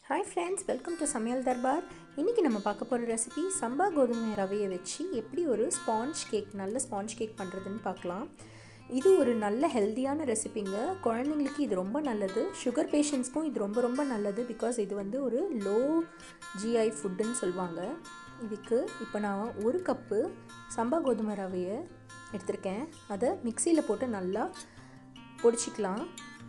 hi friends welcome to சமையல் தர்பார் இன்றைக்கி நம்ம பார்க்க போகிற ரெசிபி சம்பா கோதுமை ரவையை வச்சு எப்படி ஒரு ஸ்பாஞ்ச் கேக் நல்ல ஸ்பாஞ்ச் கேக் பண்ணுறதுன்னு பார்க்கலாம் இது ஒரு நல்ல ஹெல்த்தியான ரெசிபிங்க குழந்தைங்களுக்கு இது ரொம்ப நல்லது சுகர் பேஷண்ட்ஸ்க்கும் இது ரொம்ப ரொம்ப நல்லது பிகாஸ் இது வந்து ஒரு லோ ஜிஐ ஃபுட்டுன்னு சொல்லுவாங்க இதுக்கு இப்போ நான் ஒரு கப்பு சம்பா கோதுமை ரவையை எடுத்திருக்கேன் அதை மிக்சியில் போட்டு நல்லா பொடிச்சிக்கலாம்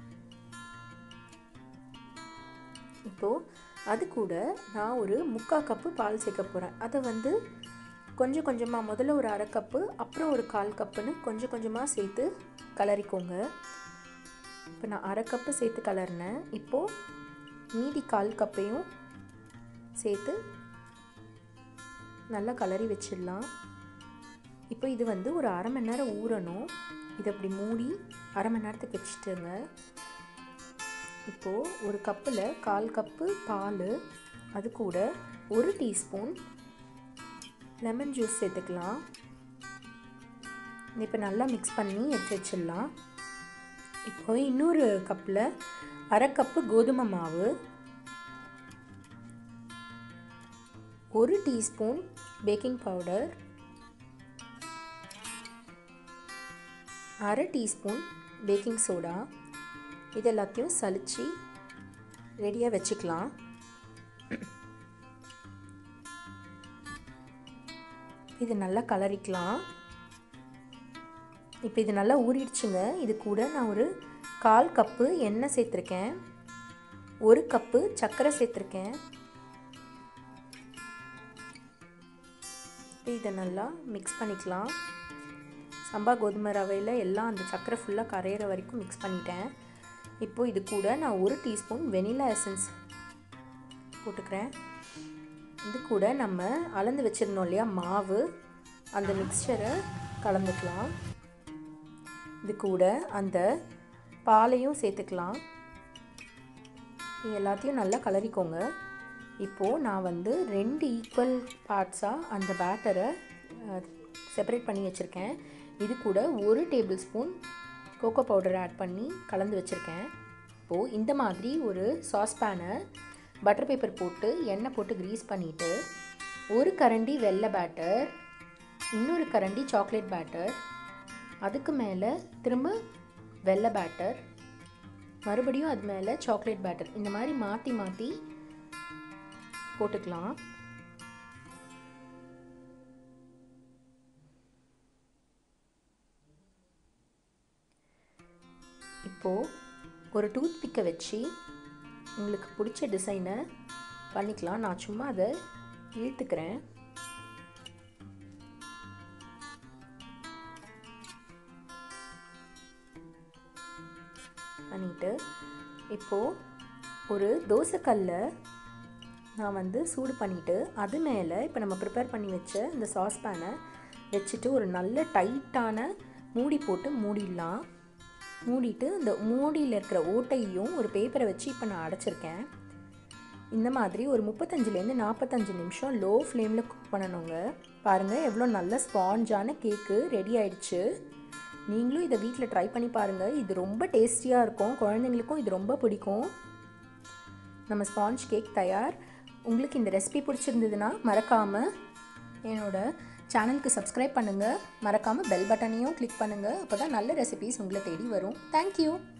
இப்போது அது கூட நான் ஒரு முக்கால் கப்பு பால் சேர்க்க போகிறேன் அதை வந்து கொஞ்சம் கொஞ்சமாக முதல்ல ஒரு அரை கப்பு அப்புறம் ஒரு கால் கப்புன்னு கொஞ்சம் கொஞ்சமாக சேர்த்து கலரிக்கோங்க இப்போ நான் அரை கப்பு சேர்த்து கலர்னேன் இப்போது மீதி கால் கப்பையும் சேர்த்து நல்லா கலரி வச்சிடலாம் இப்போ இது வந்து ஒரு அரை மணி நேரம் ஊறணும் இதை அப்படி மூடி அரை மணி நேரத்துக்கு வச்சுட்டுங்க இப்போது ஒரு கப்பில் கால் கப்பு பால் அது கூட ஒரு டீஸ்பூன் லெமன் ஜூஸ் சேர்த்துக்கலாம் இப்போ நல்லா மிக்ஸ் பண்ணி எடுத்து வச்சிடலாம் இப்போ இன்னொரு கப்பில் அரை கப்பு கோதுமை மாவு ஒரு டீஸ்பூன் பேக்கிங் பவுடர் அரை டீஸ்பூன் பேக்கிங் சோடா இது எல்லாத்தையும் சலிச்சு ரெடியாக வச்சுக்கலாம் இது நல்லா கலரிக்கலாம் இப்போ இது நல்லா ஊறிடுச்சுங்க இது கூட நான் ஒரு கால் கப்பு எண்ணெய் சேர்த்துருக்கேன் ஒரு கப்பு சர்க்கரை சேர்த்துருக்கேன் இதை நல்லா மிக்ஸ் பண்ணிக்கலாம் சம்பா கோதுமை ரவையில் எல்லாம் அந்த சர்க்கரை ஃபுல்லாக கரையிற வரைக்கும் மிக்ஸ் பண்ணிட்டேன் இப்போது இது கூட நான் ஒரு டீஸ்பூன் வெனிலா எசன்ஸ் போட்டுக்கிறேன் இது கூட நம்ம அளந்து வச்சுருந்தோம் இல்லையா மாவு அந்த மிக்சரை கலந்துக்கலாம் இது கூட அந்த பாலையும் சேர்த்துக்கலாம் எல்லாத்தையும் நல்லா கலரிக்கோங்க இப்போது நான் வந்து ரெண்டு ஈக்குவல் பார்ட்ஸாக அந்த பேட்டரை செப்பரேட் பண்ணி வச்சுருக்கேன் இது கூட ஒரு tablespoon cocoa powder add பண்ணி கலந்து வச்சுருக்கேன் இப்போது இந்த மாதிரி ஒரு சாஸ்பேனை பட்டர் பேப்பர் போட்டு எண்ணெய் போட்டு க்ரீஸ் பண்ணிவிட்டு ஒரு கரண்டி வெள்ளை பேட்டர் இன்னொரு கரண்டி சாக்லேட் பேட்டர் அதுக்கு மேலே திரும்ப வெள்ளை பேட்டர் மறுபடியும் அது மேலே சாக்லேட் பேட்டர் இந்த மாதிரி மாற்றி மாற்றி போட்டுக்கலாம் இப்போது ஒரு டூத் பிக்கை வச்சு உங்களுக்கு பிடிச்ச டிசைனை பண்ணிக்கலாம் நான் சும்மா அதை இழுத்துக்கிறேன் பண்ணிட்டு இப்போது ஒரு தோசைக்கல்ல நான் வந்து சூடு பண்ணிவிட்டு அது மேலே இப்போ நம்ம ப்ரிப்பேர் பண்ணி வச்ச இந்த சாஸ்பேனை வச்சுட்டு ஒரு நல்ல டைட்டான மூடி போட்டு மூடிடலாம் மூடிட்டு இந்த மூடியில் இருக்கிற ஓட்டையும் ஒரு பேப்பரை வச்சு இப்போ நான் அடைச்சிருக்கேன் இந்த மாதிரி ஒரு முப்பத்தஞ்சுலேருந்து நாற்பத்தஞ்சு நிமிஷம் லோ ஃப்ளேமில் குக் பண்ணணுங்க பாருங்கள் எவ்வளோ நல்ல ஸ்பாஞ்சான கேக்கு ரெடி ஆயிடுச்சு நீங்களும் இதை வீட்டில் ட்ரை பண்ணி பாருங்கள் இது ரொம்ப டேஸ்டியாக இருக்கும் குழந்தைங்களுக்கும் இது ரொம்ப பிடிக்கும் நம்ம ஸ்பாஞ்ச் கேக் தயார் உங்களுக்கு இந்த ரெசிபி பிடிச்சிருந்ததுன்னா மறக்காமல் என்னோட சேனலுக்கு சப்ஸ்கிரைப் பண்ணுங்கள் மறக்காமல் பெல் பட்டனையும் கிளிக் பண்ணுங்கள் அப்போ தான் நல்ல ரெசிபிஸ் உங்களை தேடி வரும் தேங்க்யூ